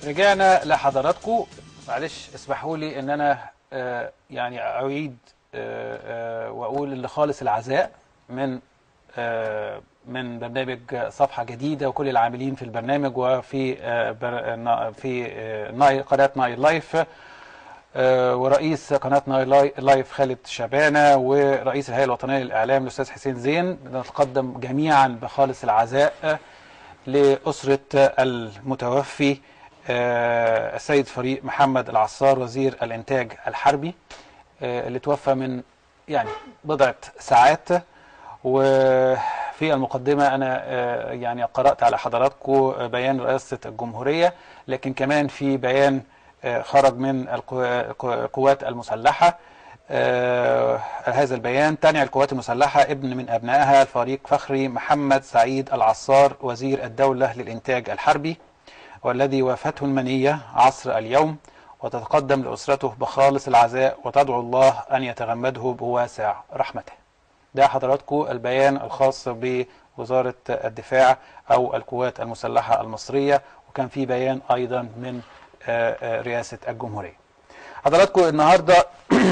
رجعنا لحضراتكم معلش اسمحوا لي ان انا آه، يعني اعيد آه، آه، واقول اللي خالص العزاء من آه، من برنامج صفحة جديدة وكل العاملين في البرنامج وفي آه، بر- نا- في آه، ناي- قناة نايل لايف آه، ورئيس قناة نايل لاي- لايف خالد شبانة ورئيس الهيئة الوطنية للإعلام الأستاذ حسين زين نتقدم جميعا بخالص العزاء لأسرة المتوفي آه، السيد فريق محمد العصار وزير الإنتاج الحربي آه، اللي توفى من يعني بضعة ساعات وفي المقدمة أنا آه، يعني قرأت على حضراتكم بيان رئاسة الجمهورية لكن كمان في بيان آه، خرج من القوا- القوات المسلحة آه، هذا البيان تنع القوات المسلحة ابن من أبنائها الفريق فخري محمد سعيد العصار وزير الدولة للإنتاج الحربي والذي وافته المنية عصر اليوم وتتقدم لأسرته بخالص العزاء وتدعو الله أن يتغمده بواسع رحمته ده حضراتكم البيان الخاص بوزارة الدفاع أو القوات المسلحة المصرية وكان في بيان أيضا من آه، آه، رئاسة الجمهورية حضراتكم النهاردة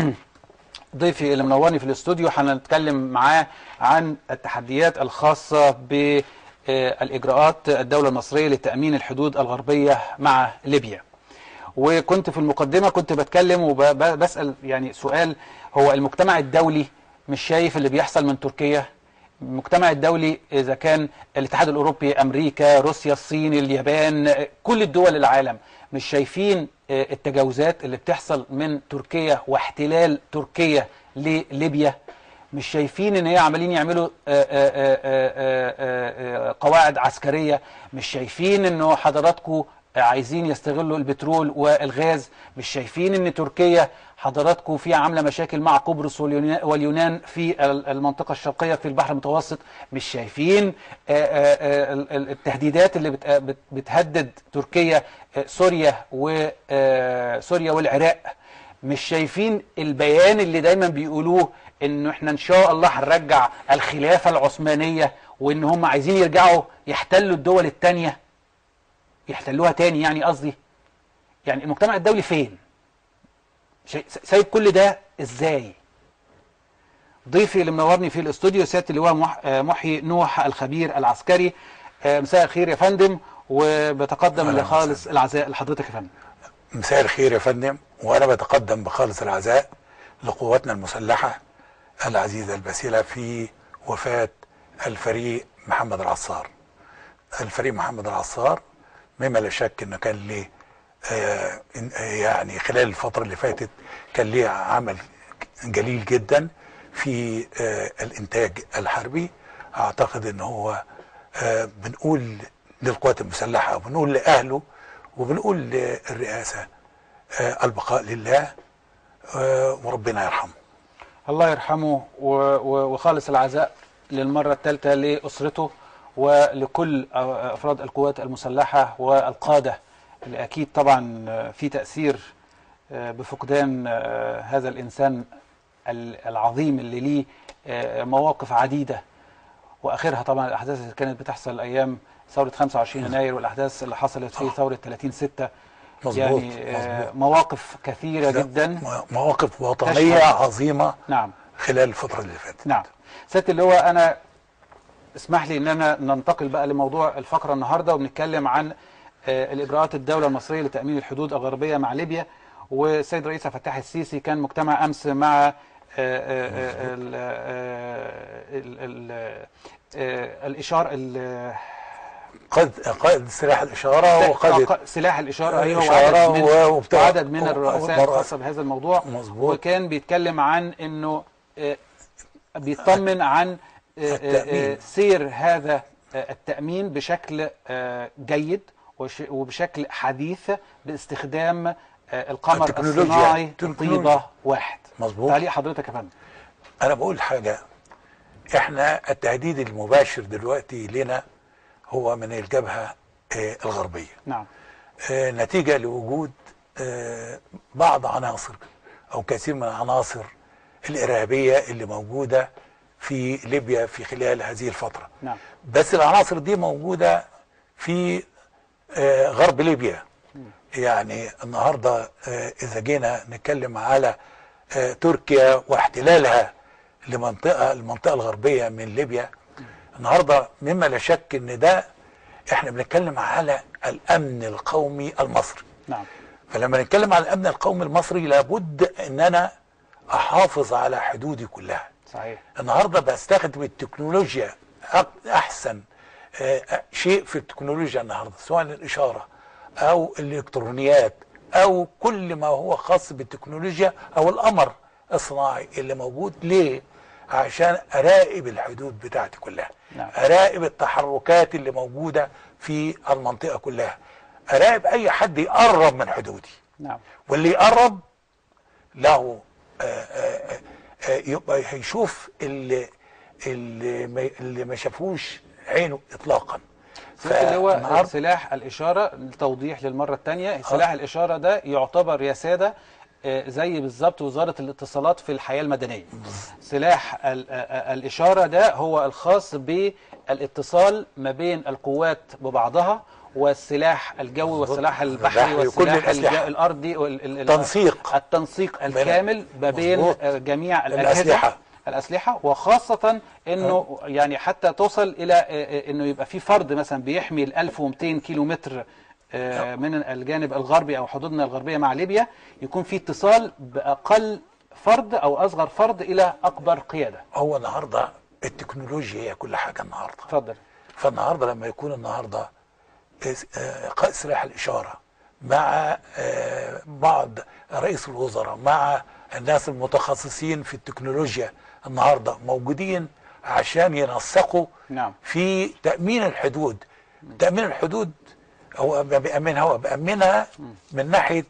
ضيفي اللي منورني في الاستوديو هنتكلم معاه عن التحديات الخاصة بالإجراءات الدولة المصرية لتأمين الحدود الغربية مع ليبيا وكنت في المقدمة كنت بتكلم وبسأل يعني سؤال هو المجتمع الدولي مش شايف اللي بيحصل من تركيا المجتمع الدولي إذا كان الاتحاد الأوروبي أمريكا روسيا الصين اليابان كل الدول العالم مش شايفين آه، التجاوزات اللي بتحصل من تركيا واحتلال تركيا لليبيا مش شايفين ان هي عمالين يعملوا آه، آه، آه، آه، آه، آه، قواعد عسكرية مش شايفين انه حضراتكم عايزين يستغلوا البترول والغاز مش شايفين ان تركيا حضراتكم فيها عامله مشاكل مع قبرص واليونا- واليونان في ال- المنطقه الشرقيه في البحر المتوسط مش شايفين آه، آه، آه، ال- ال- التهديدات اللي بت- بت- بتهدد تركيا آه، سوريا وسوريا والعراق مش شايفين البيان اللي دايما بيقولوه انه احنا ان شاء الله هنرجع الخلافه العثمانيه وان هم عايزين يرجعوا يحتلوا الدول الثانيه يحتلوها تاني يعني قصدي يعني المجتمع الدولي فين شيء- سايب كل ده ازاي ضيفي اللي منورني في الاستوديو سياده اللواء مح- آه، محيي نوح الخبير العسكري آه، مساء الخير يا فندم وبتقدم أهلاً لخالص العزاء لحضرتك يا فندم مساء الخير يا فندم وانا بتقدم بخالص العزاء لقواتنا المسلحه العزيزه البسيله في وفاه الفريق محمد العصار. الفريق محمد العصار مما لا شك انه كان ليه آه إن- آه، يعني خلال الفتره اللي فاتت كان ليه عمل جليل جدا في آه الانتاج الحربي اعتقد ان هو آه بنقول للقوات المسلحه وبنقول لاهله وبنقول للرئاسه آه البقاء لله آه وربنا يرحمه الله يرحمه و- و- وخالص العزاء للمرة الثالثة لأسرته ولكل أفراد القوات المسلحة والقادة اللي أكيد طبعا في تأثير بفقدان هذا الإنسان ال- العظيم اللي ليه مواقف عديدة وآخرها طبعا الأحداث اللي كانت بتحصل أيام ثورة 25 يناير والأحداث اللي حصلت في ثورة 30 6 مظبوط، يعني مظبوط. مواقف كثيرة ده جدا م- مواقف وطنيه تشهد. عظيمه نعم خلال الفتره اللي فاتت نعم سيادة اللواء أنا اسمح لي ان انا ننتقل بقى لموضوع الفقره النهارده وبنتكلم عن آه، الاجراءات الدوله المصريه لتامين الحدود الغربيه مع ليبيا والسيد رئيس عبد الفتاح السيسي كان مجتمع امس مع آه، آه، آه، ال- آه، ال- ال- آه، الاشاره ال- قائد قائد سلاح الاشاره وقائد ق- سلاح الاشاره ايوه الإشارة وعدد من, و- وبتاع- وعدد من و- الرؤساء ومرأة. الخاصه بهذا الموضوع مظبوط. وكان بيتكلم عن انه آه، بيطمن عن آه، آه، التأمين. آه، سير هذا آه، التأمين بشكل آه، جيد وش- وبشكل حديث باستخدام آه، القمر التكنولوجيا. الصناعي التكنولوجيا. طيبة واحد مظبوط. تعليق حضرتك يا فندم انا بقول حاجه احنا التهديد المباشر دلوقتي لنا هو من الجبهه آه، الغربيه نعم آه، نتيجه لوجود آه، بعض عناصر او كثير من العناصر الارهابيه اللي موجوده في ليبيا في خلال هذه الفتره نعم بس العناصر دي موجوده في آه، غرب ليبيا يعني النهارده آه، اذا جينا نتكلم على آه، تركيا واحتلالها لمنطقه المنطقه الغربيه من ليبيا النهارده مما لا شك ان ده احنا بنتكلم على الامن القومي المصري نعم فلما نتكلم على الامن القومي المصري لابد ان انا احافظ على حدودي كلها صحيح النهارده بستخدم التكنولوجيا أق- احسن آه، شيء في التكنولوجيا النهارده سواء الاشاره او الالكترونيات او كل ما هو خاص بالتكنولوجيا او القمر الصناعي اللي موجود ليه عشان اراقب الحدود بتاعتي كلها نعم. اراقب التحركات اللي موجوده في المنطقه كلها اراقب اي حد يقرب من حدودي نعم واللي يقرب له آه، آه، آه، يبقى هيشوف اللي اللي ما, اللي ما شافوش عينه اطلاقا سيادة اللي هو فالنهار- سلاح الإشارة للتوضيح للمرة الثانية سلاح الإشارة ده يعتبر يا سادة آه، زي بالظبط وزارة الاتصالات في الحياة المدنية سلاح ال- آه، آه، الإشارة ده هو الخاص بالاتصال ما بين القوات ببعضها والسلاح الجوي والسلاح البحري البحري وكل والسلاح الأسلحة. الج- الأرضي وال- ال- ال- تنسيق. التنسيق الكامل ما بين مظبوط. آه، جميع الأجهزة الأسلحة. الأسلحة وخاصة إنه يعني حتى توصل إلى آه، آه، إنه يبقى في فرد مثلا بيحمي ال 1200 كيلو متر آه، من الجانب الغربي أو حدودنا الغربية مع ليبيا يكون في اتصال بأقل فرد أو أصغر فرد إلى أكبر قيادة هو النهارده التكنولوجيا هي كل حاجه النهارده اتفضل فالنهارده لما يكون النهارده آه، قائد سلاح الاشاره مع آه، بعض رئيس الوزراء مع الناس المتخصصين في التكنولوجيا النهارده موجودين عشان ينسقوا نعم. في تامين الحدود تامين الحدود هو ما بيامنها هو بيامنها من ناحيه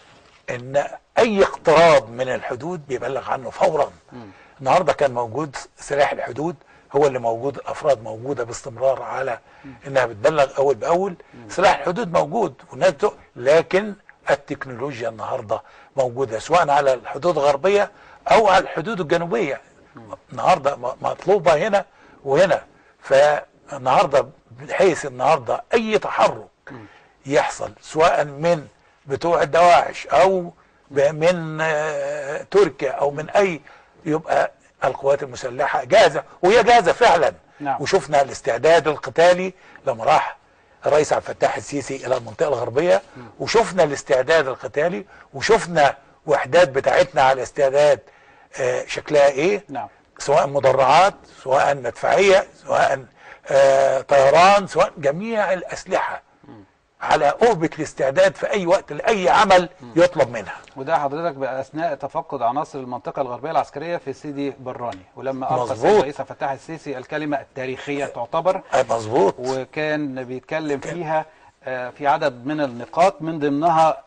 ان اي اقتراب من الحدود بيبلغ عنه فورا النهارده كان موجود سلاح الحدود هو اللي موجود الافراد موجوده باستمرار على انها بتبلغ اول باول سلاح الحدود موجود والناس بتق... لكن التكنولوجيا النهارده موجوده سواء على الحدود الغربيه او على الحدود الجنوبيه النهارده م- مطلوبه هنا وهنا فالنهارده بحيث النهارده اي تحرك يحصل سواء من بتوع الدواعش او ب- من آه، تركيا او من اي يبقى القوات المسلحه جاهزه وهي جاهزه فعلا نعم. وشفنا الاستعداد القتالي لما راح الرئيس عبد الفتاح السيسي الى المنطقه الغربيه وشفنا الاستعداد القتالي وشفنا وحدات بتاعتنا على استعداد آه، شكلها ايه نعم سواء مدرعات سواء مدفعيه سواء آه، طيران سواء جميع الاسلحه على أوبة الاستعداد في أي وقت لأي عمل يطلب منها وده حضرتك بأثناء تفقد عناصر المنطقة الغربية العسكرية في سيدي براني ولما ألقى مظبوط. السيد الرئيس عبد الفتاح السيسي الكلمة التاريخية تعتبر آه، مظبوط وكان بيتكلم فيها آه، في عدد من النقاط من ضمنها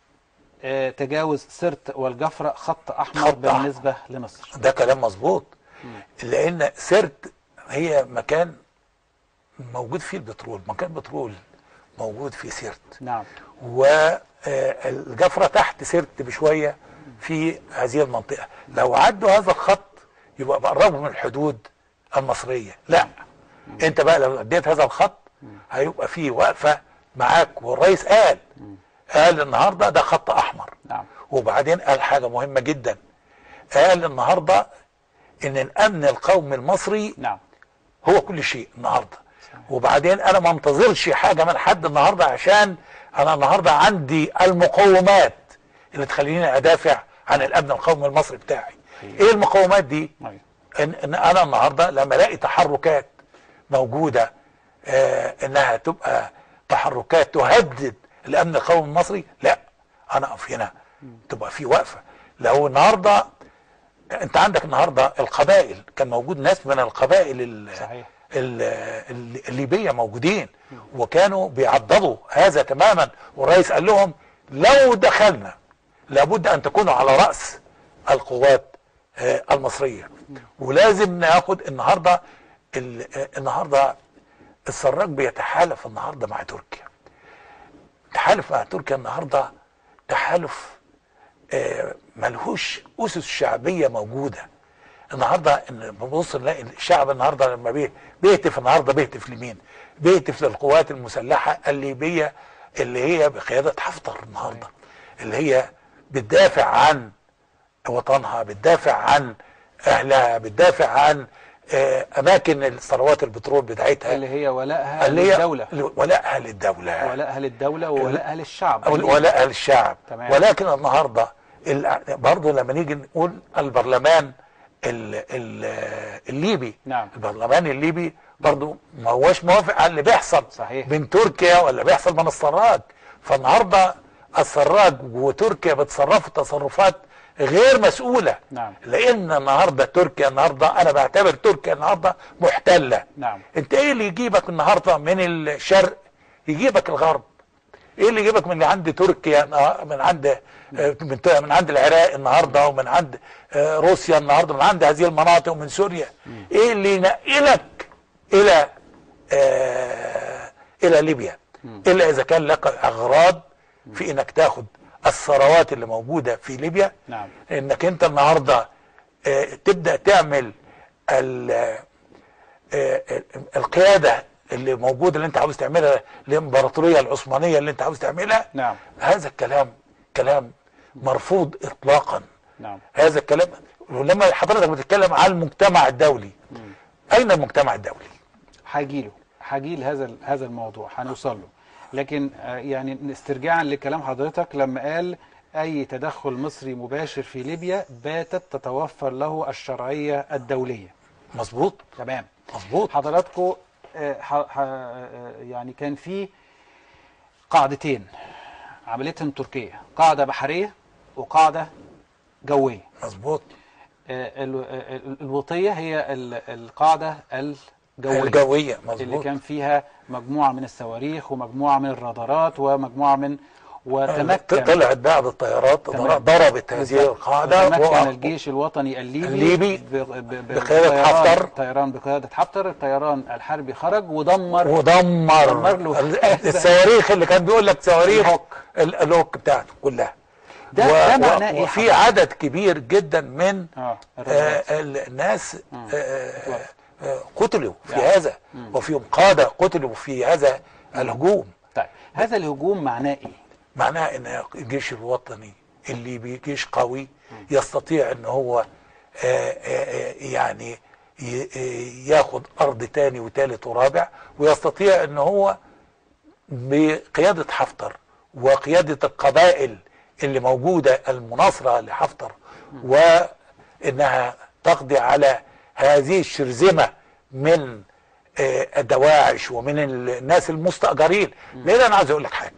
آه، تجاوز سرت والجفرة خط أحمر خط أحمر. بالنسبة لمصر ده كلام مظبوط لأن سرت هي مكان موجود فيه البترول مكان بترول موجود في سرت نعم والجفرة تحت سرت بشوية في هذه المنطقة لو عدوا هذا الخط يبقى بقربوا من الحدود المصرية لا انت بقى لو عديت هذا الخط هيبقى فيه وقفة معاك والرئيس قال قال النهاردة ده خط أحمر نعم وبعدين قال حاجة مهمة جدا قال النهاردة ان الامن القومي المصري نعم هو كل شيء النهارده وبعدين انا ما انتظرش حاجه من حد النهارده عشان انا النهارده عندي المقومات اللي تخليني ادافع عن الامن القومي المصري بتاعي ايه المقومات دي أيوة. ان, إن انا النهارده لما الاقي تحركات موجوده آه انها تبقى تحركات تهدد الامن القومي المصري لا انا اقف هنا تبقى في وقفه لو النهارده انت عندك النهارده القبائل كان موجود ناس من القبائل ال- صحيح. ال- ال- الليبيه موجودين وكانوا بيعضدوا هذا تماما والرئيس قال لهم لو دخلنا لابد ان تكونوا على راس القوات آه، المصريه ولازم ناخد النهارده ال- آه، النهارده السراج بيتحالف النهارده مع تركيا تحالف مع تركيا النهارده تحالف آه، ملهوش اسس شعبيه موجوده النهارده ان بنبص نلاقي الشعب النهارده لما بيه- بيهتف النهارده بيهتف لمين؟ بيهتف للقوات المسلحه الليبيه اللي هي بقياده حفتر النهارده اللي هي بتدافع عن وطنها بتدافع عن اهلها بتدافع عن آه، اماكن الثروات البترول بتاعتها اللي هي ولائها اللي هي للدولة ولائها للدوله ولائها للدولة وولائها للشعب أو ولائها للشعب تمام. ولكن النهارده ال- برضه لما نيجي نقول البرلمان ال ال الليبي نعم. البرلمان الليبي برضه ما هوش موافق على اللي بيحصل صحيح. بين تركيا ولا بيحصل من السراج فالنهارده السراج وتركيا بتصرفوا تصرفات غير مسؤوله نعم. لان النهارده تركيا النهارده انا بعتبر تركيا النهارده محتله نعم. انت ايه اللي يجيبك النهارده من الشرق يجيبك الغرب ايه اللي يجيبك من عند تركيا من عند آه، من من عند العراق النهارده ومن عند آه، روسيا النهارده من عند هذه المناطق ومن سوريا ايه اللي ينقلك الى آه، الى ليبيا الا اذا كان لك اغراض في انك تاخد الثروات اللي موجوده في ليبيا نعم. انك انت النهارده آه، تبدا تعمل ال- آه، القياده اللي موجوده اللي انت عاوز تعملها الامبراطوريه العثمانيه اللي انت عاوز تعملها نعم. هذا الكلام كلام مرفوض اطلاقا نعم هذا الكلام ولما حضرتك بتتكلم على المجتمع الدولي اين المجتمع الدولي هجيله هجيل هذا ال- هذا الموضوع هنوصل له لكن آه، يعني استرجاعا لكلام حضرتك لما قال اي تدخل مصري مباشر في ليبيا باتت تتوفر له الشرعيه الدوليه مظبوط تمام مظبوط حضراتكم آه، ح- ح- آه، يعني كان في قاعدتين عملتهم تركيا قاعده بحريه وقاعده جويه مظبوط آه، ال- آه، ال- الوطيه هي ال- القاعده الجويه الجويه اللي مظبوط كان فيها مجموعة من الصواريخ ومجموعة من الرادارات ومجموعة من وتمكن طلعت بعض الطيارات تمام. ضربت هذه بالظبط. القاعده وتمكن و- الجيش الوطني الليبي, الليبي ب- ب- ب- بقيادة بطيران- حفتر. طيران بقيادة حفتر الطيران الحربي خرج ودمر ودمر دمر له ال- هذا. الصواريخ اللي كان بيقول لك صواريخ الهوك. ال- الهوك بتاعته كلها ده- ده معناه إيه وفي حضرتك؟ عدد كبير جدا من اه الرادارات. آه الناس آه آه آه قتلوا في يعني. هذا وفيهم قادة قتلوا في هذا الهجوم طيب هذا الهجوم معناه ايه؟ معناه ان الجيش الوطني الليبي جيش قوي يستطيع ان هو آه، آه، آه، يعني ي- آه، ياخد ارض تاني وتالت ورابع ويستطيع ان هو بقيادة حفتر وقيادة القبائل اللي موجودة المناصرة لحفتر وانها تقضي على هذه الشرذمة من آه، الدواعش ومن الناس المستأجرين لان انا عايز اقول لك حاجة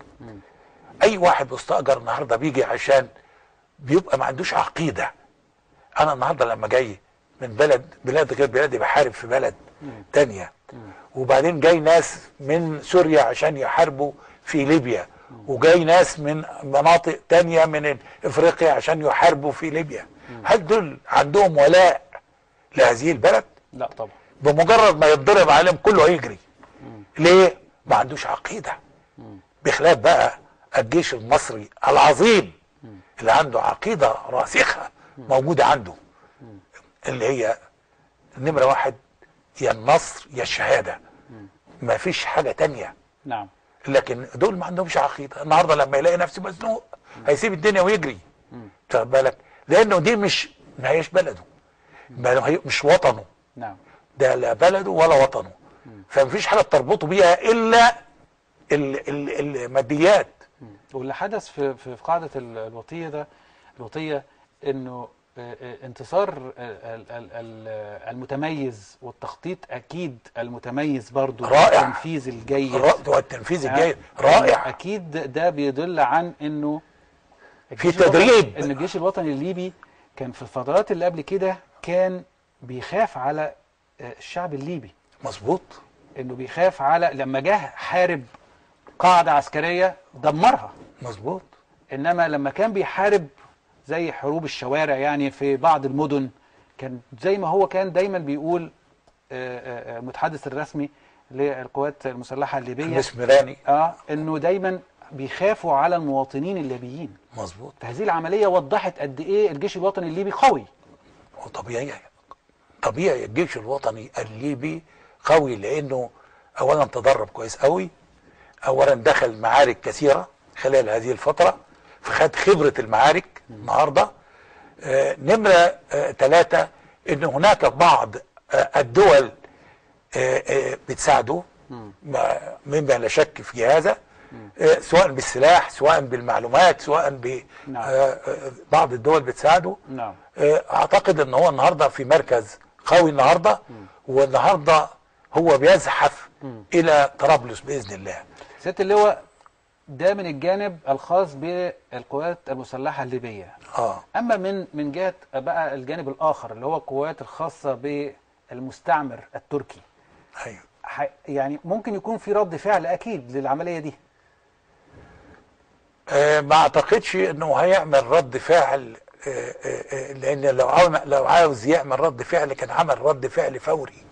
اي واحد مستأجر النهاردة بيجي عشان بيبقى ما عندوش عقيدة انا النهاردة لما جاي من بلد بلاد غير بلادي بحارب في بلد تانية وبعدين جاي ناس من سوريا عشان يحاربوا في ليبيا وجاي ناس من مناطق تانية من افريقيا عشان يحاربوا في ليبيا هل دول عندهم ولاء لهذه البلد لا طبعا بمجرد ما يتضرب عليهم كله هيجري ليه ما عندوش عقيدة بخلاف بقى الجيش المصري العظيم اللي عنده عقيدة راسخة موجودة عنده اللي هي نمرة واحد يا النصر يا الشهادة ما فيش حاجة تانية نعم لكن دول ما عندهمش عقيدة النهاردة لما يلاقي نفسه مزنوق هيسيب الدنيا ويجري خد بالك لانه دي مش ما هيش بلده ما هي مش وطنه نعم ده لا بلده ولا وطنه فمفيش حاجة تربطه بيها الا ال- ال- الماديات واللي حدث في في في قاعده ال- الوطيه ده الوطيه انه آه، آه، انتصار آه، ال- ال- ال- المتميز والتخطيط اكيد المتميز برضو رائع. التنفيذ الجيد الرأي والتنفيذ آه، الجيد رائع اكيد ده بيدل عن انه في الجيش الوطني- تدريب. ان الجيش الوطني الليبي كان في الفترات اللي قبل كده كان بيخاف على آه، الشعب الليبي مظبوط انه بيخاف على لما جه حارب قاعده عسكريه دمرها مظبوط انما لما كان بيحارب زي حروب الشوارع يعني في بعض المدن كان زي ما هو كان دايما بيقول آه، آه، آه، المتحدث الرسمي للقوات المسلحه الليبيه المسمراني اه انه دايما بيخافوا على المواطنين الليبيين مظبوط فهذه العمليه وضحت قد ايه الجيش الوطني الليبي قوي وطبيعي طبيعي الجيش الوطني الليبي قوي لانه اولا تدرب كويس قوي اولا دخل معارك كثيره خلال هذه الفتره فخد خبره المعارك النهارده آه، نمره ثلاثه ان هناك بعض آه، الدول آه، آه، بتساعده ما- مما لا شك في هذا آه، سواء بالسلاح سواء بالمعلومات سواء نعم. ببعض الدول بتساعده نعم آه، اعتقد ان هو النهارده في مركز قوي النهارده والنهارده هو بيزحف الى طرابلس باذن الله سياده اللواء ده من الجانب الخاص بالقوات المسلحه الليبيه اه اما من من جهه بقى الجانب الاخر اللي هو القوات الخاصه بالمستعمر التركي ايوه ح- يعني ممكن يكون في رد فعل اكيد للعمليه دي آه، ما اعتقدش انه هيعمل رد فعل آه، آه، آه، لان لو عاوز لو عاوز يعمل رد فعل كان عمل رد فعل فوري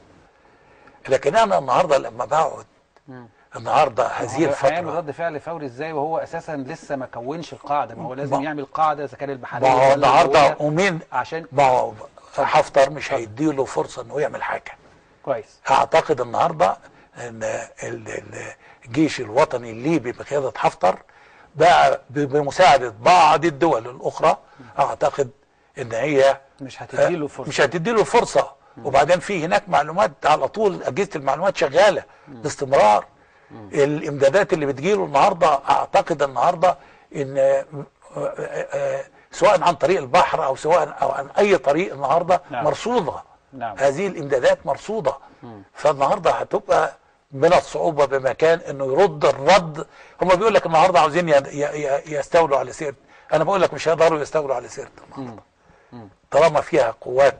لكن انا النهارده لما بقعد النهارده هذه هيعمل الفتره رد فعل فوري ازاي وهو اساسا لسه ما كونش القاعده ما هو لازم ما- يعمل قاعده اذا كان البحريه ما هو ولا النهارده الجوية ومين عشان ما هو حفتر مش هيديله فرصه انه يعمل حاجه كويس اعتقد النهارده ان ال- ال- الجيش الوطني الليبي بقياده حفتر بقى ب- بمساعده بعض الدول الاخرى اعتقد ان هي مش هتديله فرصه مش هتديله فرصه وبعدين في هناك معلومات على طول اجهزه المعلومات شغاله باستمرار الامدادات اللي بتجيله النهارده اعتقد النهارده ان آه، آه، آه، سواء عن طريق البحر او سواء او عن اي طريق النهارده نعم. مرصوده نعم. هذه الامدادات مرصوده فالنهارده هتبقى من الصعوبه بمكان انه يرد الرد هم بيقول لك النهارده عاوزين ي- ي- ي- يستولوا على سيرت انا بقول لك مش هيقدروا يستولوا على سيرت النهارده طالما فيها قوات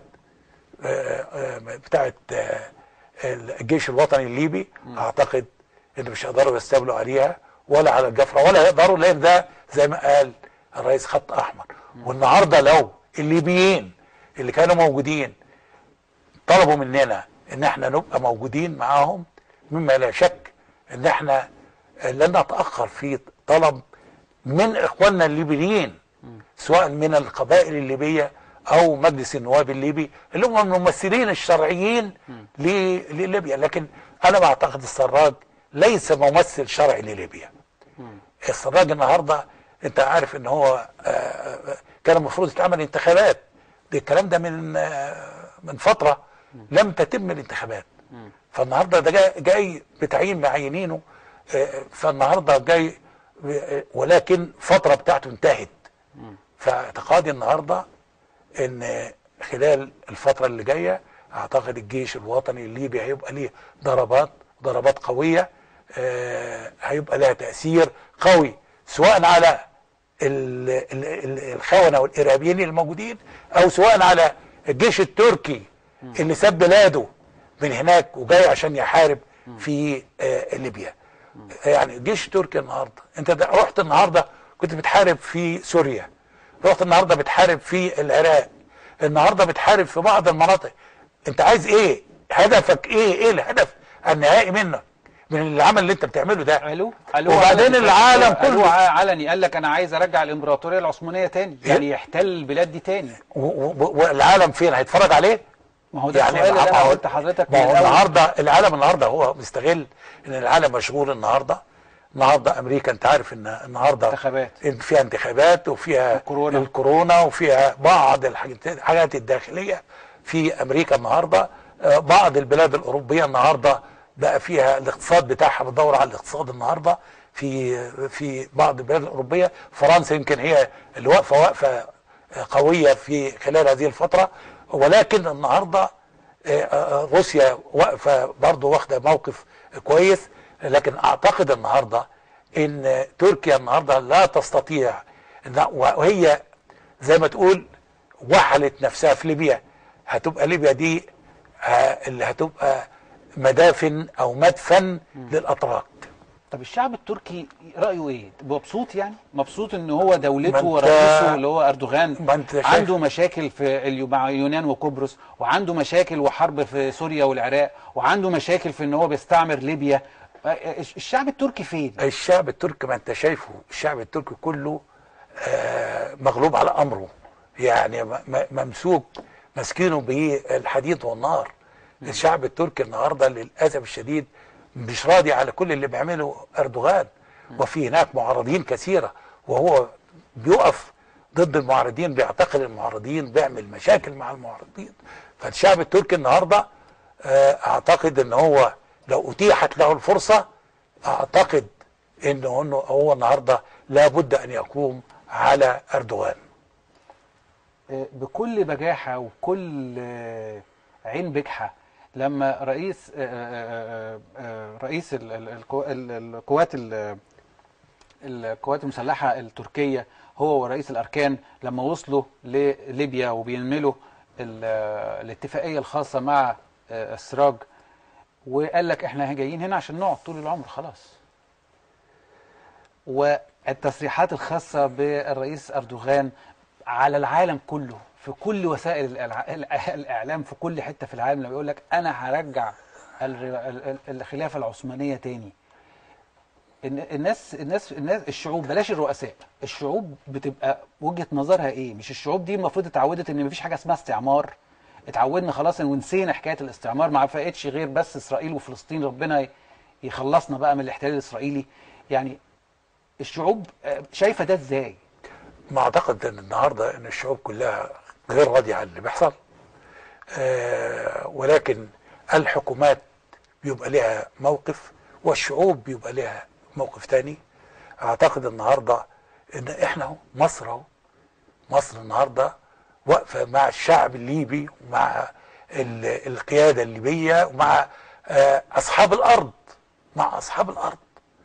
آه، آه، بتاعت آه، الجيش الوطني الليبي اعتقد ان مش هيقدروا يستولوا عليها ولا على الجفره ولا يقدروا لان ده زي ما قال الرئيس خط احمر والنهارده لو الليبيين اللي كانوا موجودين طلبوا مننا ان احنا نبقى موجودين معاهم مما لا شك ان احنا لن نتاخر في طلب من اخواننا الليبيين سواء من القبائل الليبيه او مجلس النواب الليبي اللي هم الممثلين الشرعيين ل- لليبيا لكن انا بعتقد السراج ليس ممثل شرعي لليبيا السراج النهارده انت عارف ان هو آه، آه، كان المفروض يتعمل انتخابات ده الكلام ده من آه، من فتره لم تتم الانتخابات فالنهارده ده جاي, جاي بتعيين معينينه آه، فالنهارده جاي آه، ولكن فتره بتاعته انتهت فاعتقادي النهارده ان خلال الفتره اللي جايه اعتقد الجيش الوطني الليبي هيبقى ليه ضربات ضربات قويه آه، هيبقى لها تاثير قوي سواء على ال- ال- ال- الخونه والارهابيين الموجودين او سواء على الجيش التركي اللي ساب بلاده من هناك وجاي عشان يحارب في آه، ليبيا يعني الجيش التركي النهارده انت ده- رحت النهارده كنت بتحارب في سوريا رحت النهارده بتحارب في العراق النهارده بتحارب في بعض المناطق انت عايز ايه هدفك ايه ايه الهدف النهائي منك من العمل اللي انت بتعمله ده الو الو وبعدين علني. العالم الو كله علني قال لك انا عايز ارجع الامبراطوريه العثمانيه تاني يعني يحتل البلاد دي تاني و- و- والعالم فين هيتفرج عليه ما هو ده السؤال اللي ما انا هو- قلت لحضرتك ما من هو الأول. النهارده العالم النهارده هو مستغل ان العالم مشغول النهارده النهارده امريكا انت عارف ان النهارده انتخابات. فيها انتخابات وفيها الكورونا. الكورونا وفيها بعض الحاجات الحاجات الداخليه في امريكا النهارده آه، بعض البلاد الاوروبيه النهارده بقى فيها الاقتصاد بتاعها بتدور على الاقتصاد النهارده في في بعض البلاد الاوروبيه فرنسا يمكن هي اللي واقفه واقفه قويه في خلال هذه الفتره ولكن النهارده آه، آه، روسيا واقفه برضه واخده موقف كويس لكن اعتقد النهارده ان تركيا النهارده لا تستطيع إن- وهي زي ما تقول وحلت نفسها في ليبيا هتبقى ليبيا دي آه، اللي هتبقى مدافن او مدفن للاتراك طب الشعب التركي رايه ايه مبسوط يعني مبسوط ان هو دولته ما أنت- ورئيسه اللي هو اردوغان ما أنت شايف- عنده مشاكل في اليو- مع اليونان وقبرص وعنده مشاكل وحرب في سوريا والعراق وعنده مشاكل في ان هو بيستعمر ليبيا آه، آه، الشعب التركي فين الشعب التركي ما انت شايفه الشعب التركي كله آه، مغلوب على امره يعني م- م- ممسوك ماسكينه بالحديد والنار الشعب التركي النهارده للاسف الشديد مش راضي على كل اللي بيعمله اردوغان وفي هناك معارضين كثيره وهو بيقف ضد المعارضين بيعتقل المعارضين بيعمل مشاكل مع المعارضين فالشعب التركي النهارده آه، اعتقد ان هو لو اتيحت له الفرصه اعتقد انه انه هو النهارده لابد ان يقوم على اردوغان آه، بكل بجاحة وكل آه، عين بجحة لما رئيس آه، آه، آه، آه، رئيس ال- ال- القوا- ال- القوات ال- القوات المسلحة التركية هو ورئيس الأركان لما وصلوا لليبيا وبينملوا ال- الاتفاقية الخاصة مع آه، السراج وقال لك احنا جايين هنا عشان نقعد طول العمر خلاص والتصريحات الخاصة بالرئيس أردوغان على العالم كله في كل وسائل الإلع- الإع- الإعلام في كل حتة في العالم لما يقول لك أنا هرجع الر- ال- ال- الخلافة العثمانية تاني الن- الناس الناس الناس الشعوب بلاش الرؤساء الشعوب بتبقى وجهة نظرها ايه مش الشعوب دي المفروض اتعودت ان مفيش حاجة اسمها استعمار اتعودنا خلاص ان ونسينا حكاية الاستعمار ما بقتش غير بس اسرائيل وفلسطين ربنا ي- يخلصنا بقى من الاحتلال الاسرائيلي يعني الشعوب آه، شايفة ده ازاي ما اعتقد ان النهارده ان الشعوب كلها غير راضيه عن اللي بيحصل آه ولكن الحكومات بيبقى لها موقف والشعوب بيبقى لها موقف تاني اعتقد النهارده ان احنا اهو مصر اهو مصر النهارده واقفه مع الشعب الليبي ومع ال- القياده الليبيه ومع آه اصحاب الارض مع اصحاب الارض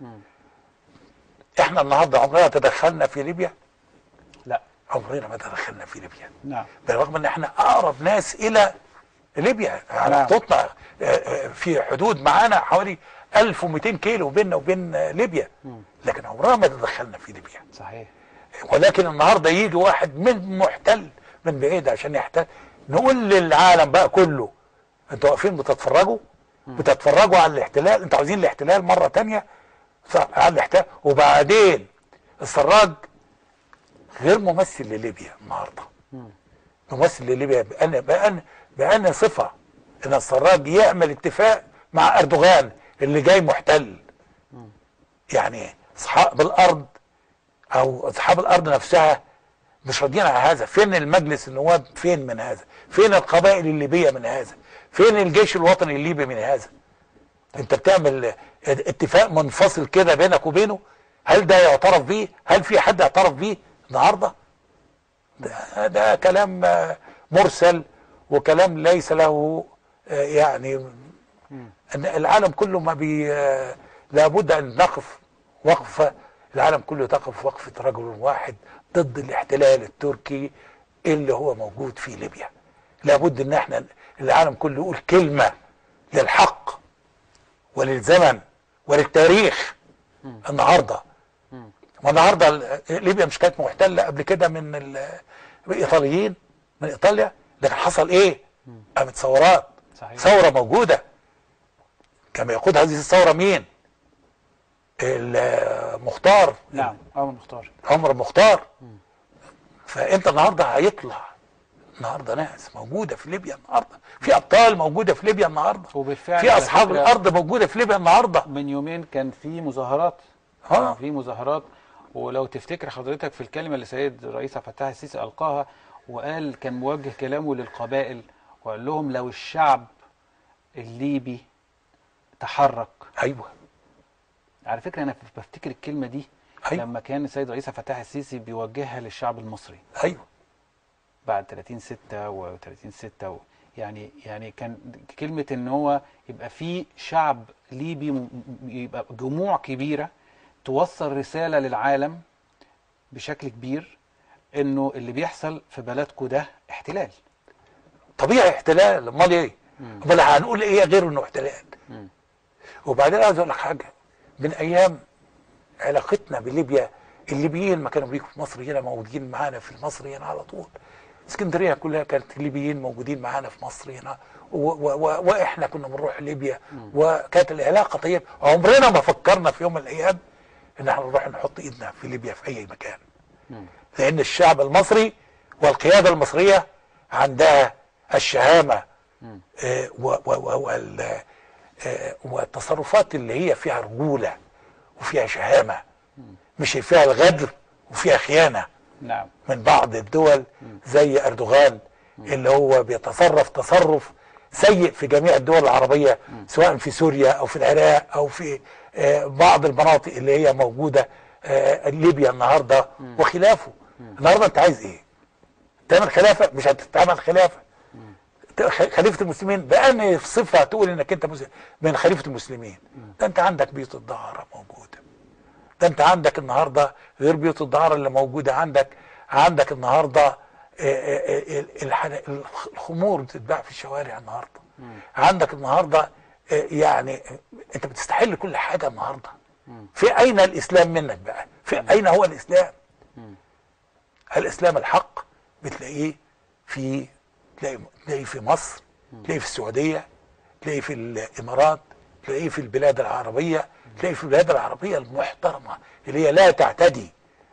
احنا النهارده عمرنا تدخلنا في ليبيا لا عمرنا ما تدخلنا في ليبيا نعم بالرغم ان احنا اقرب ناس الى ليبيا على نعم. خطوطنا آه، آه، في حدود معانا حوالي 1200 كيلو بيننا وبين آه، ليبيا لكن عمرنا ما تدخلنا في ليبيا صحيح ولكن النهارده يجي واحد من محتل من بعيد عشان يحتل نقول للعالم بقى كله انتوا واقفين بتتفرجوا بتتفرجوا على الاحتلال انتوا عاوزين الاحتلال مره تانية صح على الاحتلال وبعدين السراج غير ممثل لليبيا النهارده ممثل لليبيا بأن بأن بأن صفة ان السراج يعمل اتفاق مع اردوغان اللي جاي محتل يعني اصحاب الارض او اصحاب الارض نفسها مش راضيين على هذا فين المجلس النواب فين من هذا فين القبائل الليبيه من هذا فين الجيش الوطني الليبي من هذا انت بتعمل اتفاق منفصل كده بينك وبينه هل ده يعترف بيه هل في حد اعترف بيه النهارده ده, ده كلام آه، مرسل وكلام ليس له آه، يعني ان العالم كله ما بي آه، لابد ان نقف وقفه العالم كله تقف وقفه رجل واحد ضد الاحتلال التركي اللي هو موجود في ليبيا لابد ان احنا العالم كله يقول كلمه للحق وللزمن وللتاريخ النهارده والنهارده ال- ليبيا مش كانت محتله قبل كده من ال- الايطاليين من ايطاليا لكن حصل ايه؟ قامت ثورات صحيح. ثوره موجوده كان يقود هذه الثوره مين؟ المختار نعم عمر مختار عمر مختار فانت النهارده هيطلع النهارده ناس موجوده في ليبيا النهارده في ابطال موجوده في ليبيا النهارده وبالفعل في على اصحاب فكرة- الارض موجوده في ليبيا النهارده من يومين كان في مظاهرات آه. كان في مظاهرات ولو تفتكر حضرتك في الكلمة اللي سيد الرئيس عبد الفتاح السيسي ألقاها وقال كان موجه كلامه للقبائل وقال لهم لو الشعب الليبي تحرك ايوه على فكرة أنا بفتكر الكلمة دي أيوة. لما كان السيد الرئيس عبد الفتاح السيسي بيوجهها للشعب المصري ايوه بعد 30 6 و 30 6 و يعني يعني كان كلمة ان هو يبقى في شعب ليبي م- م- يبقى جموع كبيرة توصل رسالة للعالم بشكل كبير انه اللي بيحصل في بلدكم ده احتلال طبيعي احتلال امال ايه؟ امال هنقول ايه غير انه احتلال؟ وبعدين عايز اقول لك حاجه من ايام علاقتنا بليبيا الليبيين ما كانوا بيجوا في مصر هنا موجودين معانا في مصر هنا على طول اسكندريه كلها كانت الليبيين موجودين معانا في مصر هنا و و و واحنا كنا بنروح ليبيا وكانت العلاقه طيبه عمرنا ما فكرنا في يوم من الايام ان احنا نروح نحط ايدنا في ليبيا في اي مكان لان الشعب المصري والقياده المصريه عندها الشهامه آه، و- و- و- وال- آه، والتصرفات اللي هي فيها رجوله وفيها شهامه مش فيها الغدر وفيها خيانه نعم من بعض الدول زي اردوغان اللي هو بيتصرف تصرف سيء في جميع الدول العربيه سواء في سوريا او في العراق او في آه، بعض المناطق اللي هي موجوده آه، ليبيا النهارده وخلافه النهارده انت عايز ايه؟ تعمل خلافه مش هتتعمل خلافه خ- خليفه المسلمين بأنهي صفه تقول انك انت مسلم من خليفه المسلمين ده انت عندك بيوت الدعاره موجوده ده انت عندك النهارده غير بيوت الدعاره اللي موجوده عندك عندك النهارده آه، آه، آه، الح- الخمور بتتباع في الشوارع النهارده عندك النهارده آه، يعني آه، انت بتستحل كل حاجه النهارده في اين الاسلام منك بقى في اين هو الاسلام الاسلام الحق بتلاقيه في تلاقي تلاقيه في مصر تلاقيه في السعوديه تلاقيه في الامارات تلاقيه في البلاد العربيه تلاقيه في البلاد العربيه المحترمه اللي هي لا تعتدي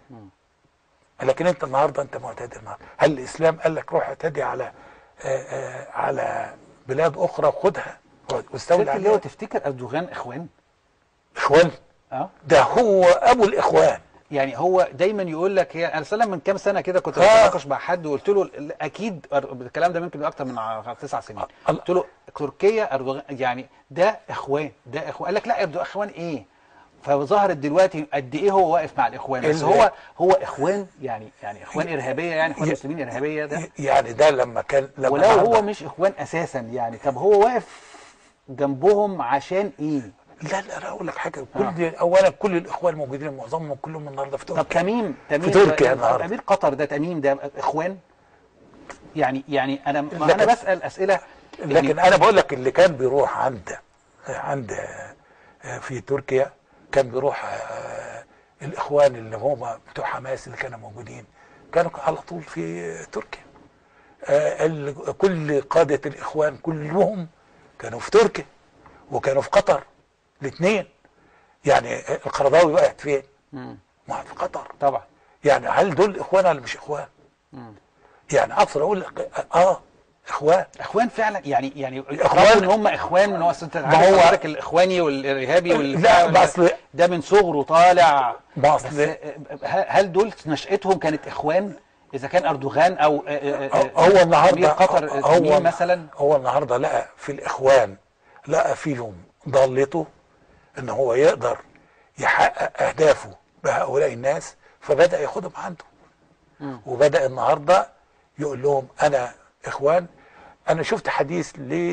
لكن انت النهارده انت معتدي النهارده هل الاسلام قال لك روح اعتدي على آآ آآ على بلاد اخرى خدها واستولي تفتكر اللي هو عليها تفتكر اردوغان اخوان اخوان اه ده هو ابو الاخوان يعني هو دايما يقول لك هي انا سلام من كام سنه كده كنت آه. بتناقش مع حد وقلت له ال- اكيد أر- الكلام ده ممكن اكتر من ع- تسع سنين الله. قلت له تركيا اردوغان يعني ده اخوان ده اخوان قال لك لا اردوغان اخوان ايه فظهرت دلوقتي قد ايه هو واقف مع الاخوان بس ال- هو هو اخوان يعني يعني اخوان ارهابيه يعني اخوان ي- مسلمين ارهابيه ده يعني ده لما كان لما ولو هو النهاردة- مش اخوان اساسا يعني طب هو واقف جنبهم عشان ايه لا لا لا اقول لك حاجه كل اولا كل الاخوان موجودين معظمهم كلهم النهارده في طب تركيا تميم تميم في تركيا ده- النهاردة. امير قطر ده تميم ده اخوان يعني يعني انا ما لكن- انا بسال اسئله يعني لكن انا بقول لك اللي كان بيروح عند عند آه، في تركيا كان بيروح آه، الاخوان اللي هم بتوع حماس اللي كانوا موجودين كانوا على طول في تركيا آه، ال- كل قادة الاخوان كلهم كانوا في تركيا وكانوا في قطر الاثنين يعني القرضاوي وقعت فين؟ مم. ما في قطر طبعا يعني هل دول اخوان ولا مش اخوان؟ مم. يعني اقصر اقول لك اه اخوان اخوان فعلا يعني يعني إخوان- إخوان ان هم اخوان من هو أصل انت عارف هو- حضرتك الاخواني والارهابي وال لا، بس- ده من صغره طالع ما بس أصل- ه- هل دول نشأتهم كانت اخوان اذا كان اردوغان او هو النهارده أمير قطر هو تميم مثلا هو النهارده لقى في الاخوان لقى فيهم ضالته ان هو يقدر يحقق اهدافه بهؤلاء الناس فبدا ياخدهم عنده مم. وبدا النهارده يقول لهم انا اخوان انا شفت حديث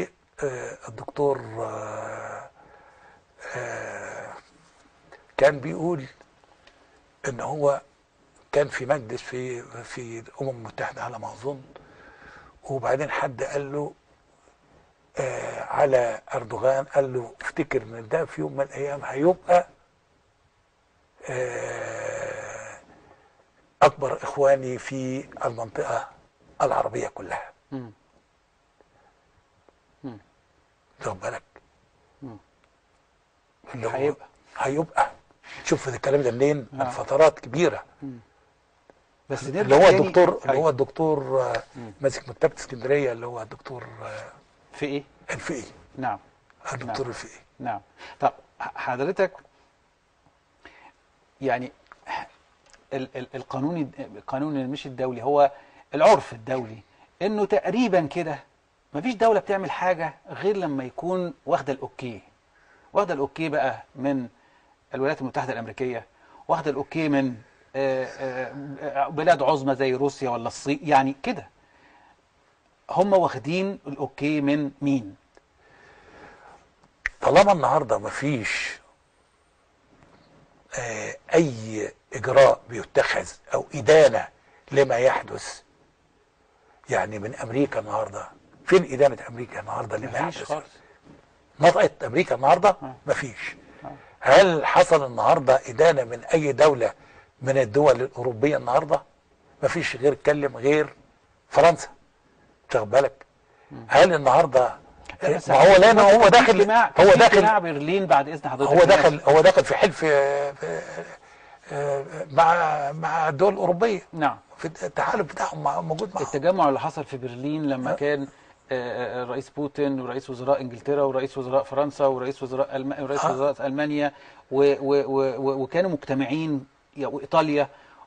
للدكتور كان بيقول ان هو كان في مجلس في في الامم المتحده على ما اظن وبعدين حد قال له آه على اردوغان قال له افتكر ان ده في يوم من الايام هيبقى آه اكبر اخواني في المنطقه العربيه كلها مم. واخد بالك مم. اللي هو هيبقى. هيبقى شوف الكلام ده منين من آه. فترات كبيره بس نرجع اللي هو تاني- الدكتور اللي أيوة. هو الدكتور آه، ماسك مكتبه اسكندريه اللي هو الدكتور آه، في ايه الفقي نعم الدكتور نعم. الفقي نعم طب ح- حضرتك يعني ال ال القانون القانون مش الدولي هو العرف الدولي انه تقريبا كده مفيش دولة بتعمل حاجة غير لما يكون واخدة الاوكي واخدة الاوكي بقى من الولايات المتحدة الامريكية واخدة الاوكي من آه، آه، بلاد عظمى زي روسيا ولا الصين يعني كده هم واخدين الاوكي من مين طالما النهارده مفيش آه، اي اجراء بيتخذ او ادانه لما يحدث يعني من امريكا النهارده فين ادانه امريكا النهارده لما مفيش يحدث خالص نطقت امريكا النهارده آه. مفيش هل حصل النهارده ادانه من اي دوله من الدول الاوروبيه النهارده مفيش غير اتكلم غير فرنسا واخد بالك هل النهارده لا، بس ما هو لان هو في داخل اجتماع هو في داخل اجتماع برلين بعد اذن حضرتك هو داخل هو داخل في حلف آه، في- آه، مع مع الدول الاوروبيه نعم في التحالف بتاعهم مع- موجود معاهم التجمع اللي حصل في برلين لما كان آه، الرئيس بوتين ورئيس وزراء انجلترا ورئيس وزراء فرنسا ورئيس وزراء ألم... ورئيس آه. وزراء المانيا و... و... و... و... وكانوا مجتمعين يا- وايطاليا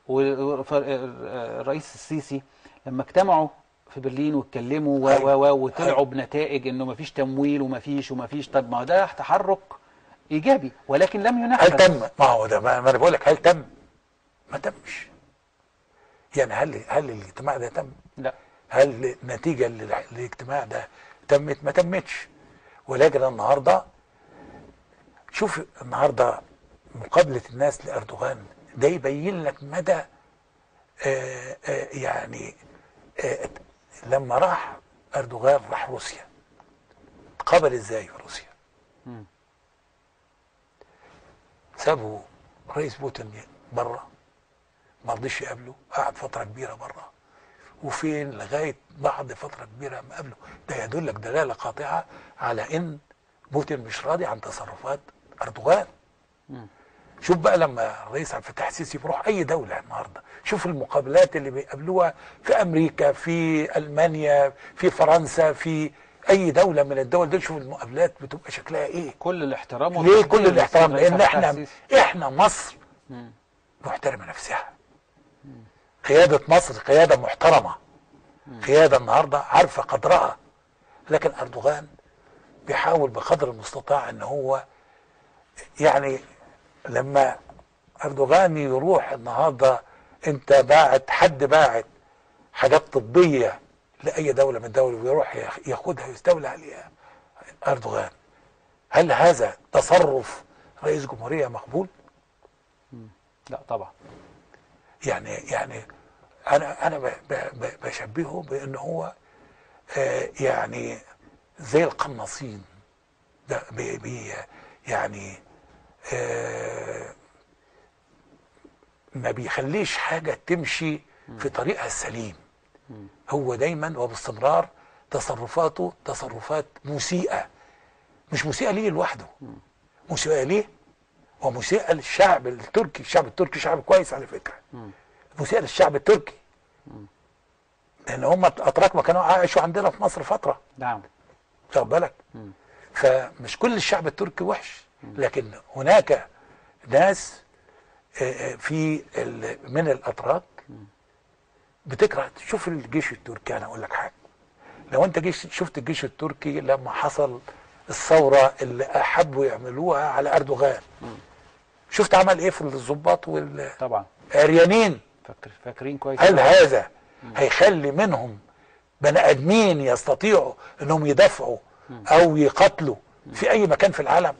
والرئيس السيسي لما اجتمعوا في برلين واتكلموا و... أيوة. و... و... وطلعوا بنتائج انه مفيش تمويل ومفيش ومفيش طب ما ده تحرك ايجابي ولكن لم هل ينفذ تم ما هو ده ما ما انا بقول لك هل تم ما تمش يعني هل هل الاجتماع ده تم لا هل النتيجة لل- للاجتماع ده تمت ما تمتش ولكن النهاردة شوف النهاردة مقابلة الناس لأردوغان ده يبين لك مدى آه آه يعني آه لما راح أردوغان راح روسيا اتقابل ازاي في روسيا مم. سابوا رئيس بوتين بره ما رضيش يقابله قعد فترة كبيرة بره وفين لغاية بعد فترة كبيرة ما قابله ده يدلك دلالة قاطعة على ان بوتين مش راضي عن تصرفات اردوغان مم. شوف بقى لما الرئيس عبد الفتاح السيسي بيروح اي دولة النهارده شوف المقابلات اللي بيقابلوها في امريكا في المانيا في فرنسا في اي دولة من الدول دي شوف المقابلات بتبقى شكلها ايه كل الاحترام ليه والتقدير كل الاحترام للسيد لان رئيس احنا عبد الفتاح احنا مصر مم. محترمه نفسها قياده مصر قياده محترمه قياده النهارده عارفه قدرها لكن اردوغان بيحاول بقدر المستطاع ان هو يعني لما اردوغان يروح النهارده انت باعت حد باعت حاجات طبيه لاي دوله من الدول ويروح ياخ- ياخدها ويستولي عليها اردوغان هل هذا تصرف رئيس جمهوريه مقبول؟ لا طبعا يعني يعني انا انا ب- ب- ب- بشبهه بان هو آه، يعني زي القناصين ده بي بي يعني آه، ما بيخليش حاجه تمشي في طريقها السليم هو دايما وباستمرار تصرفاته تصرفات مسيئه مش مسيئه ليه لوحده مسيئه ليه ومسيئه للشعب التركي الشعب التركي شعب كويس على فكره مسيئه للشعب التركي لان هم الاتراك ما كانوا عايشوا عندنا في مصر فتره نعم واخد بالك فمش كل الشعب التركي وحش لكن هناك ناس آه، آه، في ال- من الاتراك بتكره شوف الجيش التركي انا اقول لك حاجه لو انت جيش شفت الجيش التركي لما حصل الثوره اللي حبوا يعملوها على اردوغان شفت عمل ايه في الضباط طبعا والعريانين فاكر فاكرين كويس هل هذا هيخلي منهم بني ادمين يستطيعوا انهم يدافعوا او يقاتلوا في اي مكان في العالم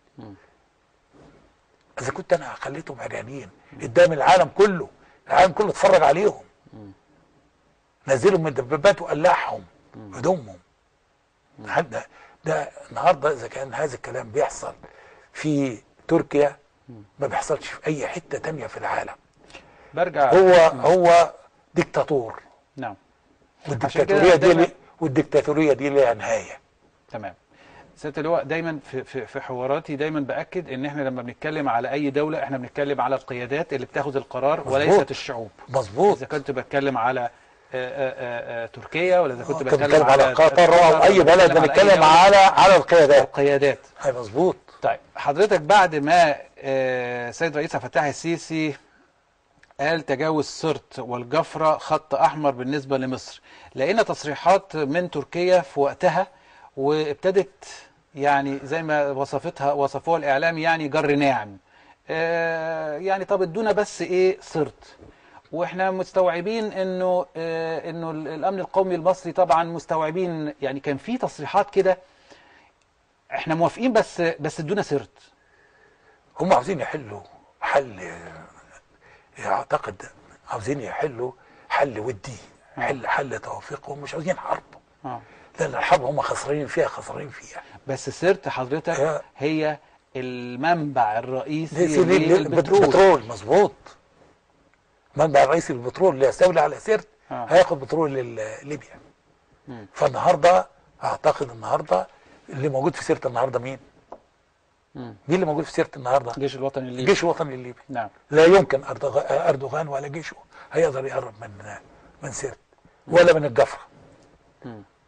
اذا كنت انا خليتهم عريانين قدام العالم كله العالم كله اتفرج عليهم نزلهم من الدبابات وقلعهم هدومهم هل ده ده النهارده اذا كان هذا الكلام بيحصل في تركيا ما بيحصلش في اي حته تانية في العالم برجع هو هو ديكتاتور نعم والديكتاتوريه دي دايما- لي- والديكتاتوريه دي ليها نهايه تمام سياده اللواء دايما في, في, في حواراتي دايما باكد ان احنا لما بنتكلم على اي دوله احنا بنتكلم على القيادات اللي بتاخذ القرار مظبوط. وليست الشعوب مظبوط اذا كنت بتكلم على آه، آه، آه، تركيا ولا اذا كنت كنت بتكلم بتكلم على قطر او اي ولا بلد بتكلم على أي بنتكلم دولة. على على القيادات القيادات اي مظبوط طيب حضرتك بعد ما آه، سيد رئيس عبد الفتاح السيسي قال تجاوز سرت والجفرة خط أحمر بالنسبة لمصر لقينا تصريحات من تركيا في وقتها وابتدت يعني زي ما وصفتها وصفوها الإعلام يعني جر ناعم آه، يعني طب ادونا بس ايه سرت واحنا مستوعبين انه آه، انه الامن القومي المصري طبعا مستوعبين يعني كان في تصريحات كده احنا موافقين بس بس ادونا سرت هم عاوزين يحلوا حل آه، اعتقد عاوزين يحلوا حل ودي حل حل توافقهم مش عاوزين حرب اه لان الحرب هم خسرانين فيها خسرانين فيها بس سرت حضرتك هي- هي المنبع الرئيسي دي سيدي للبترول البترول مظبوط منبع الرئيسي للبترول اللي يستولي على سيرت آه. هياخد بترول لل- ليبيا مم. فالنهارده اعتقد النهارده اللي موجود في سيرت النهارده مين؟ مم. مين اللي موجود في سيرت النهارده؟ الجيش الوطني الليبي الجيش الوطني الليبي نعم لا يمكن أردوغ- اردوغان ولا جيشه هيقدر يقرب من من سيرت ولا من الجفره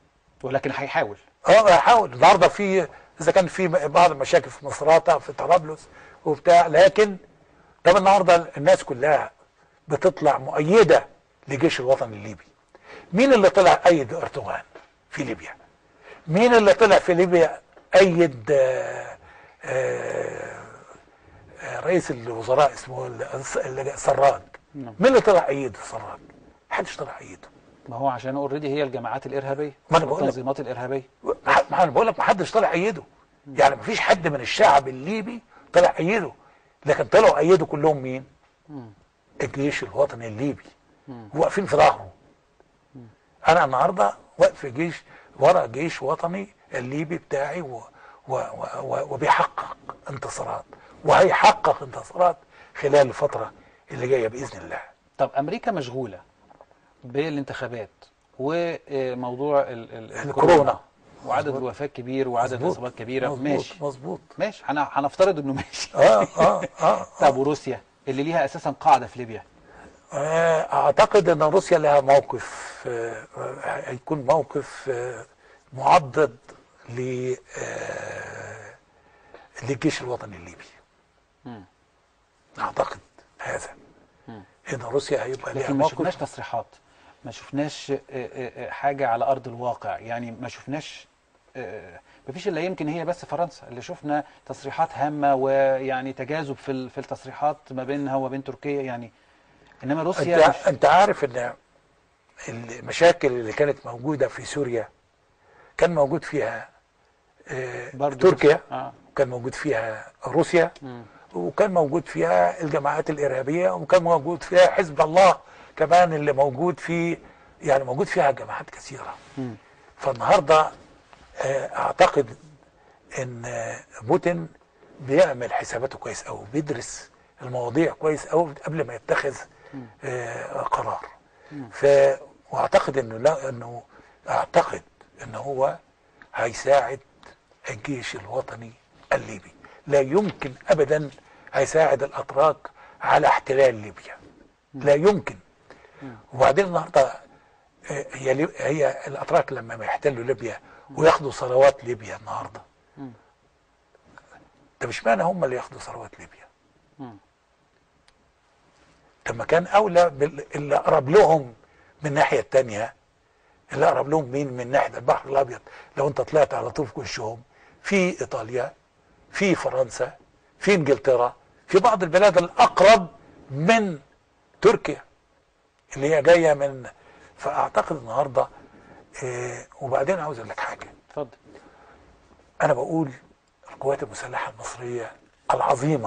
ولكن هيحاول اه هحاول النهارده في اذا كان في بعض المشاكل في مصراتة في طرابلس وبتاع لكن طب النهارده الناس كلها بتطلع مؤيده لجيش الوطن الليبي مين اللي طلع ايد اردوغان في ليبيا مين اللي طلع في ليبيا ايد آه، آه، آه، رئيس الوزراء اسمه ال- ال- سراج نعم. مين اللي طلع ايد سراج محدش طلع ايده ما هو عشان اوريدي هي الجماعات الارهابيه ما أنا بقول لك. والتنظيمات الارهابيه ما ما انا بقول لك ما حدش طلع ايده يعني ما فيش حد من الشعب الليبي طلع ايده لكن طلعوا ايدوا كلهم مين الجيش الوطني الليبي واقفين في ظهره انا النهارده واقف في جيش ورا جيش وطني الليبي بتاعي و و و وبيحقق انتصارات وهيحقق انتصارات خلال الفتره اللي جايه باذن الله طب امريكا مشغوله بالانتخابات وموضوع ال- ال- الكورونا. وعدد مظبوط. الوفاه كبير وعدد مظبوط. الاصابات كبيره مظبوط ماشي مظبوط ماشي هن- هنفترض انه ماشي اه اه اه, طب آه. وروسيا اللي ليها اساسا قاعده في ليبيا آه، اعتقد ان روسيا لها موقف آه، آه، هيكون موقف آه، معضد ل آه، للجيش الوطني الليبي مم. اعتقد هذا ان روسيا هيبقى لها لكن ما شفناش موقف تصريحات ما شفناش آه، آه، آه، حاجه على ارض الواقع يعني ما شفناش آه، ما فيش الا يمكن هي بس فرنسا اللي شفنا تصريحات هامه ويعني تجاذب في ال- في التصريحات ما بينها وما بين تركيا يعني انما روسيا انت مش انت عارف ان المشاكل اللي كانت موجوده في سوريا كان موجود فيها آه، برضو تركيا اه وكان موجود فيها روسيا مم. وكان موجود فيها الجماعات الإرهابية وكان موجود فيها حزب الله كمان اللي موجود في يعني موجود فيها جماعات كثيرة مم. فالنهاردة آه، أعتقد إن آه، بوتين بيعمل حساباته كويس أو بيدرس المواضيع كويس أو قبل ما يتخذ آه، قرار ف واعتقد انه لا انه اعتقد ان هو هيساعد الجيش الوطني الليبي لا يمكن ابدا هيساعد الاتراك على احتلال ليبيا لا يمكن وبعدين النهارده آه، هي لي- هي الاتراك لما يحتلوا ليبيا وياخدوا ثروات ليبيا النهارده طب اشمعنى هم اللي ياخدوا ثروات ليبيا؟ مم. طب ما كان اولى بال- اللي اقرب لهم من الناحيه الثانيه اللي اقرب لهم مين من ناحيه البحر الابيض لو انت طلعت على طول في وشهم في ايطاليا في فرنسا في انجلترا في بعض البلاد الاقرب من تركيا اللي هي جايه من فاعتقد النهارده إيه وبعدين عاوز اقول لك حاجه اتفضل انا بقول القوات المسلحه المصريه العظيمه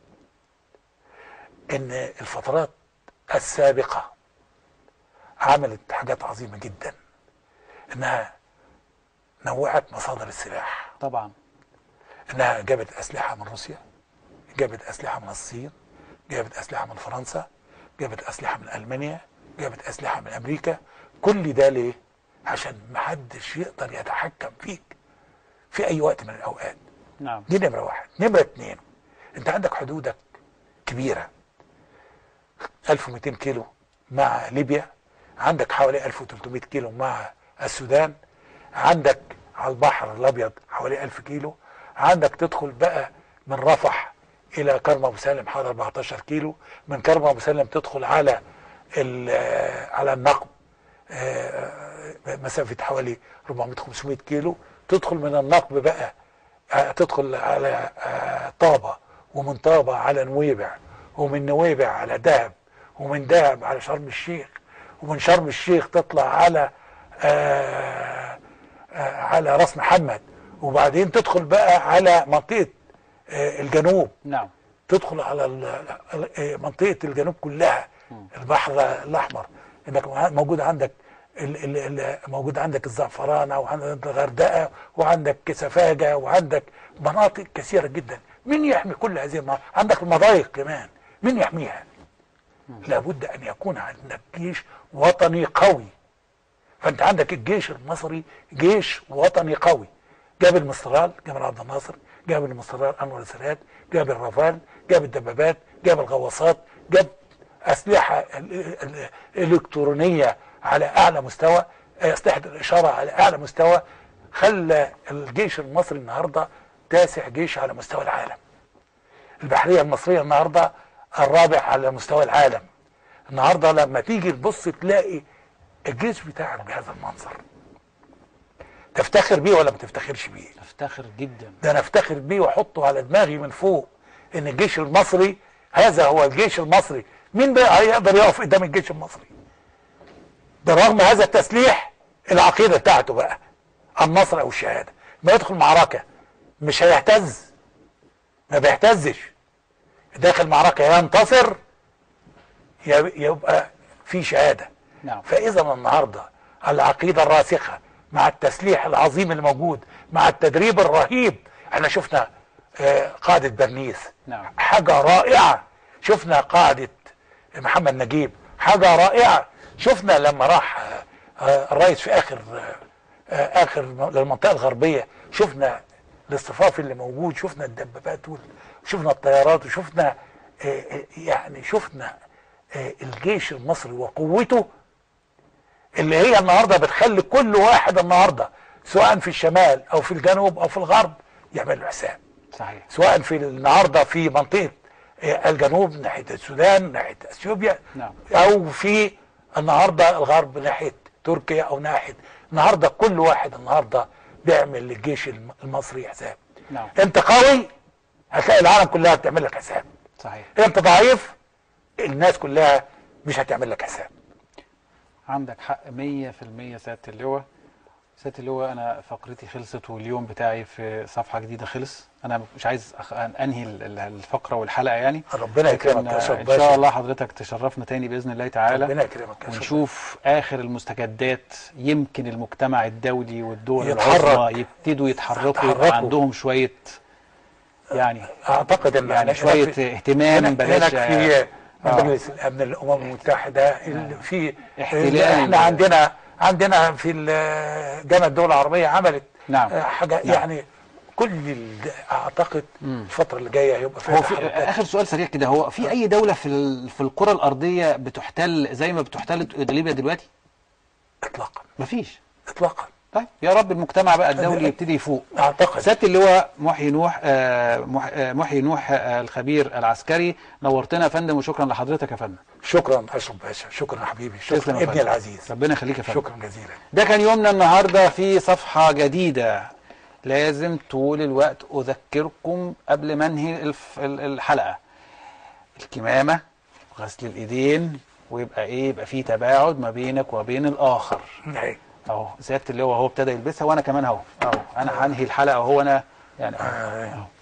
ان الفترات السابقه عملت حاجات عظيمه جدا انها نوعت مصادر السلاح طبعا انها جابت اسلحه من روسيا جابت اسلحه من الصين جابت اسلحه من فرنسا جابت اسلحه من المانيا جابت اسلحه من امريكا كل ده ليه عشان محدش يقدر يتحكم فيك في اي وقت من الاوقات نعم دي نمره واحد نمره اتنين انت عندك حدودك كبيره 1200 كيلو مع ليبيا عندك حوالي 1300 كيلو مع السودان عندك على البحر الابيض حوالي 1000 كيلو عندك تدخل بقى من رفح الى كرم ابو سالم حوالي 14 كيلو من كرم ابو سالم تدخل على ال- على النقب آه، مسافه حوالي 400 500 كيلو تدخل من النقب بقى آه، تدخل على آه، طابة ومن طابة على نويبع ومن نويبع على دهب ومن دهب على شرم الشيخ ومن شرم الشيخ تطلع على آه، آه، على راس محمد وبعدين تدخل بقى على منطقة آه، الجنوب نعم تدخل على ال- ال- منطقة الجنوب كلها البحر الأحمر انك موجود عندك ال- ال- ال- موجود عندك الزعفرانة وعندك الغردقة وعندك سفاجة وعندك مناطق كثيرة جدا مين يحمي كل هذه المناطق عندك المضايق كمان مين يحميها لابد أن يكون عندك جيش وطني قوي فانت عندك الجيش المصري جيش وطني قوي جاب المسترال جاب عبد الناصر جاب المسترال انور السادات جاب الرافال جاب الدبابات جاب الغواصات جاب اسلحه ال- ال- الالكترونيه على اعلى مستوى اسلحه الاشاره على اعلى مستوى خلى الجيش المصري النهارده تاسع جيش على مستوى العالم البحريه المصريه النهارده الرابع على مستوى العالم النهارده لما تيجي تبص تلاقي الجيش بتاعك بهذا المنظر تفتخر بيه ولا ما تفتخرش بيه افتخر جدا ده انا افتخر بيه واحطه على دماغي من فوق ان الجيش المصري هذا هو الجيش المصري مين بقى هيقدر يقف قدام الجيش المصري بالرغم هذا التسليح العقيدة بتاعته بقى النصر او الشهادة ما يدخل معركة مش هيهتز ما بيهتزش داخل معركة ينتصر يب- يبقى في شهادة نعم فاذا النهارده العقيده الراسخه مع التسليح العظيم الموجود مع التدريب الرهيب احنا شفنا آه، قاعده برنيس نعم. حاجه رائعه شفنا قاعده محمد نجيب حاجه رائعه شفنا لما راح آه، آه، الرئيس في اخر آه، آه، اخر م- للمنطقه الغربيه شفنا الاصطفاف اللي موجود شفنا الدبابات وال- وشفنا الطيارات وشفنا آه، آه، يعني شفنا آه، الجيش المصري وقوته اللي هي النهارده بتخلي كل واحد النهارده سواء في الشمال او في الجنوب او في الغرب يعمل له حساب صحيح سواء في النهارده في منطقه آه، الجنوب ناحيه السودان ناحيه اثيوبيا نعم. او في النهارده الغرب ناحيه تركيا او ناحيه النهارده كل واحد النهارده بيعمل للجيش الم- المصري حساب نعم انت قوي هتلاقي العالم كلها بتعمل لك حساب صحيح انت ضعيف الناس كلها مش هتعمل لك حساب عندك حق 100% سيادة اللواء سيادة اللواء أنا فقرتي خلصت واليوم بتاعي في صفحة جديدة خلص أنا مش عايز أخ... أنهي ال- ال- الفقرة والحلقة يعني ربنا لكن يكرمك يا آه، أشرف إن باشا. شاء الله حضرتك تشرفنا تاني بإذن الله تعالى ربنا يكرمك يا أشرف ونشوف آخر المستجدات يمكن المجتمع الدولي والدول يتحرك. العظمى يبتدوا يتحركوا يتحركوا. يبقى عندهم شوية يعني اعتقد ان يعني هنا شوية في- اهتمام هنا بلاش هناك في آه. مجلس الامن الامم المتحده اللي في احتلال. احنا عندنا عندنا في ال- جامعه الدول العربيه عملت نعم. آه، حاجه نعم. يعني كل ال- اعتقد الفتره اللي جايه هيبقى فيها هو في تحركات. اخر سؤال سريع كده هو في اي دوله في ال- في القرى الارضيه بتحتل زي ما بتحتل ليبيا دلوقتي اطلاقا مفيش اطلاقا طيب يا رب المجتمع بقى الدولي يبتدي يفوق اعتقد سياده اللواء محيي نوح آه، مح- آه، محيي نوح آه، الخبير العسكري نورتنا يا فندم وشكرا لحضرتك يا فندم شكرا اشرف باشا شكرا حبيبي تسلم شكرا يا ابني فندم. العزيز ربنا يخليك يا فندم شكرا جزيلا ده كان يومنا النهارده في صفحة جديدة لازم طول الوقت أذكركم قبل ما انهي الف- ال- الحلقة الكمامة غسل الإيدين ويبقى إيه يبقى في تباعد ما بينك وبين الآخر نعم. أهو سيادة اللواء هو ابتدى يلبسها وأنا كمان أهو أهو أنا هنهي الحلقة وهو أنا يعني أهو. آه. أهو